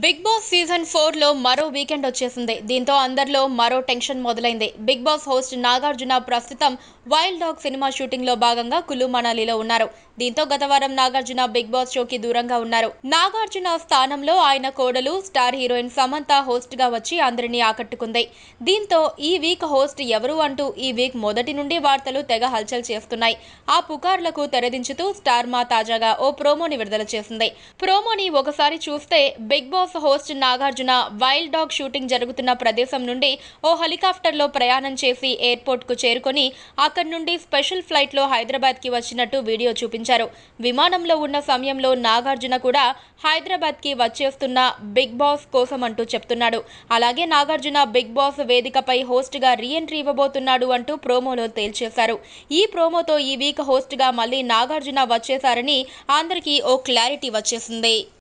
big boss season four లో మరో weekend వచ్చేసింది దీంతో అందరిలో మరో టెన్షన్ మొదలైంది బిగ్ బాస్ హోస్ట్ నాగార్జున ప్రస్తుతం వైల్డ్ డాగ్ సినిమా షూటింగ్ లో భాగంగా కులు మనాలిలో ఉన్నారు దీంతో గత వారం నాగార్జున బిగ్ బాస్ షోకి దూరంగా ఉన్నారు నాగార్జున స్థానంలో ఆయన కోడలు స్టార్ హీరోయిన్ సమంత హోస్ట్ గా వచ్చి అందరినీ ఆకట్టుకుంది దీంతో ఈ వీక్ హోస్ట్ ఎవరు అంటూ ఈ వీక్ మొదటి నుండి వార్తలు తెగ హల్చల్ చేస్తున్నాయి ఆ పుకార్లకు తెరదించుతూ స్టార్ మా తాజాగా ఓ ప్రోమోని విడుదల చేసింది ప్రోమోని ఒకసారి చూస్తే big boss host Nagarjuna wild dog shooting జరుగుతున్న ప్రదేశం నుండి ఓ హెలికాప్టర్లో ప్రయాణం చేసి ఎయిర్పోర్ట్ కు చేరుకొని అక్కడి నుండి స్పెషల్ ఫ్లైట్ లో హైదరాబాద్ కి వచ్చినట్టు వీడియో చూపించారు విమానంలో ఉన్న సమయంలో నాగార్జున కూడా హైదరాబాద్ కి వచ్చేస్తున్న బిగ్ బాస్ కోసం అంటూ చెప్తున్నాడు అలాగే నాగార్జున బిగ్ బాస్ వేదికపై హోస్ట్ గా రీఎంట్రీ ఇవ్వబోతున్నాడు అంటూ ప్రోమోలో తేల్చేశారు ఈ ప్రోమోతో ఈ వీక్ హోస్ట్ గా మళ్ళీ నాగార్జున వచ్చేశారని అందరికీ ఓ క్లారిటీ వచ్చేసింది